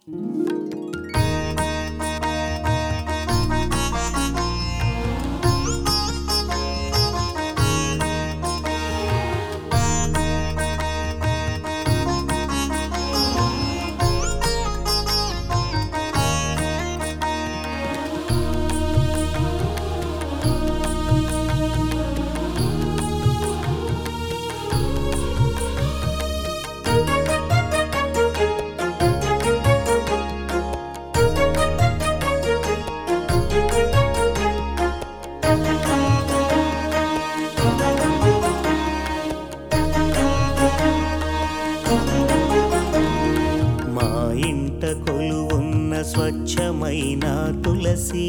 మా ఇంట కొలువున్న స్వచ్ఛమైన తులసి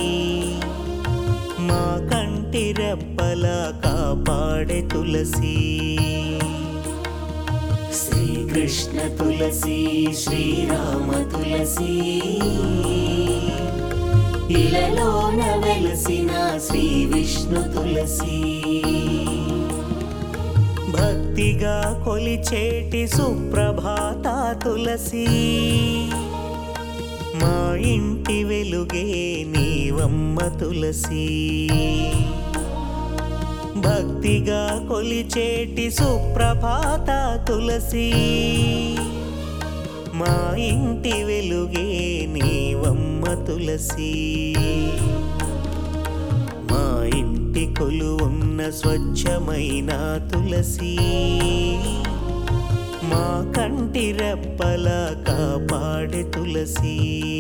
మా కంటి రెప్పల కాపాడే తులసి శ్రీకృష్ణ తులసి శ్రీరామ తులసి ఇలలోన వెలసిన శ్రీ విష్ణు తులసి భక్తిగా కొలిచేటి సుప్రభాత తులసి మా ఇంటి వెలుగే నీవమ్మ తులసి భక్తిగా కొలిచేటి సుప్రభాత తులసి మా ఇంటి వెలుగే నీవమ్మ తులసి మా ఇంటి కొలువున్న స్వచ్ఛమైన తులసి మా కంటి రెప్పల కాపాడే తులసి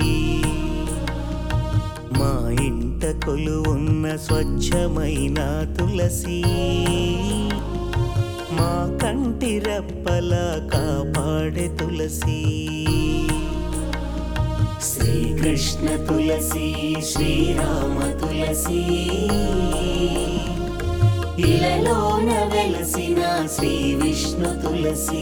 మా ఇంట కొలువున్న స్వచ్ఛమైన తులసి మా కంటి రెప్పల కాపాడే తులసి శ్రీకృష్ణ తులసి శ్రీరామ తులసి ఇలలోన వెలసిన శ్రీ విష్ణు తులసి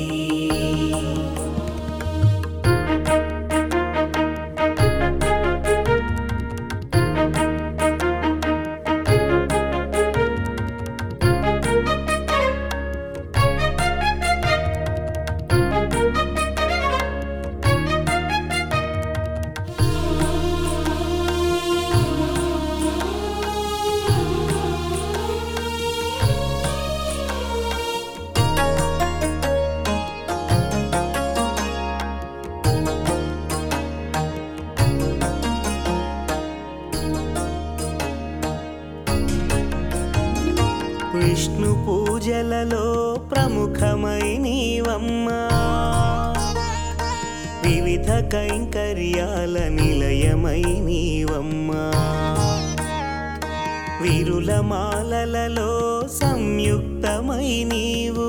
విష్ణు పూజలలో ప్రముఖమై నీవమ్మా వివిధ కైంకర్యాల నిలయమై నీవమ్మా విరుల మాలలలో సంయుక్తమై నీవు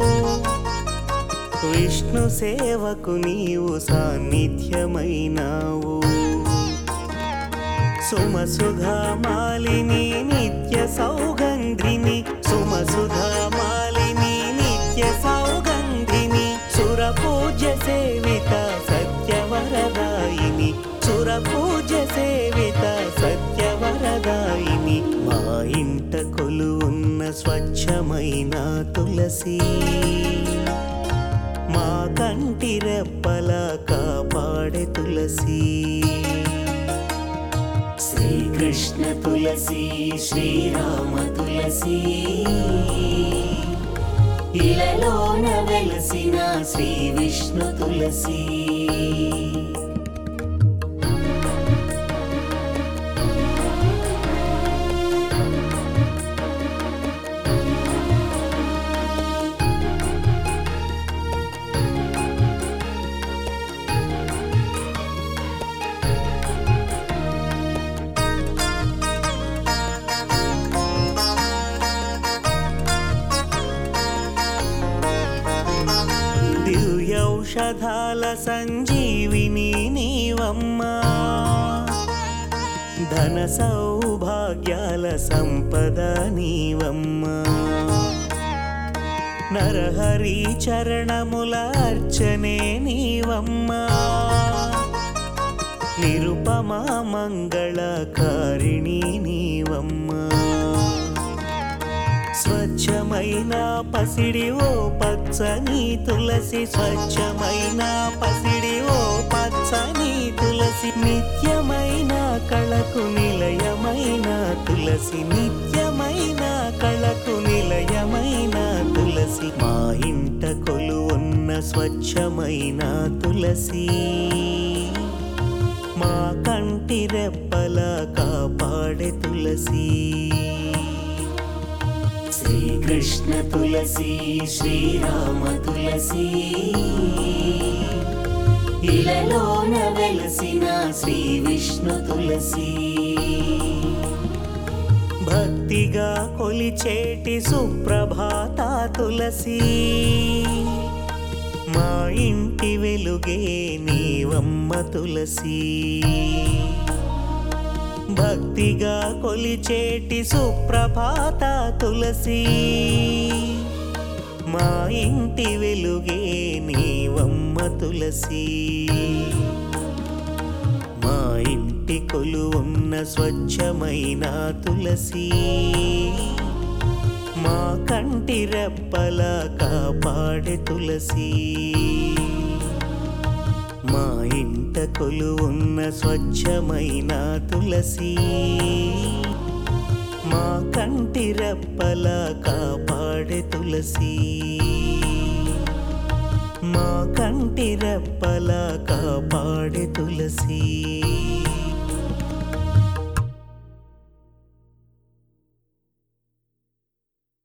విష్ణు సేవకు నీవు సాన్నిధ్యమైనావు సుమసుధామాలిని నిత్య సౌగంధ్రిని సుమసుధామాలిని నిత్య సౌగంధిని సురపూజ్య సేవిత సత్యవరదాయిని సురపూజ్య సేవిత సత్యవరదాయిని మా ఇంట కొలువున్న స్వచ్ఛమైన తులసి మా కంటి రెప్పల కాపాడే తులసి శ్రీకృష్ణ తులసి శ్రీరామ తులసి ఇలలోన వెలసిన శ్రీ విష్ణు తులసి దివ్యౌషధాల సంజీవిని నీవమ్మా ధన సౌభాగ్యాల సంపద నీవమ్మా నరహరి చరణముల అర్చనే నీవమ్మా నిరుపమా మంగళకారిణి నీవమ్మా స్వచ్ఛమైన పసిడి ఓ పచ్చని తులసి స్వచ్ఛమైన పసిడి ఓ పచ్చని తులసి నిత్యమైన కళకు నిలయమైన తులసి మా ఇంట కొలువున్న స్వచ్ఛమైన తులసి మా కంటి రెప్పల కాపాడే తులసి శ్రీకృష్ణ తులసి శ్రీరామ తులసి ఇలలోన వెలసిన శ్రీ విష్ణు తులసి భక్తిగా కొలిచేటి సుప్రభాత తులసి మా ఇంటి వెలుగే నీవమ్మ తులసి భక్తిగా కొలిచేటి సుప్రభాత తులసి మా ఇంటి వెలుగే నీవమ్మ తులసి మా ఇంటి కొలువున్న స్వచ్ఛమైన తులసి మా కంటి రెప్పల కాపాడే తులసి మా ఇంట కొలువున్న స్వచ్ఛమైన తులసి మా కంటి రెప్పల కాపాడే తులసి మా కంటి రెప్పల కాపాడే తులసి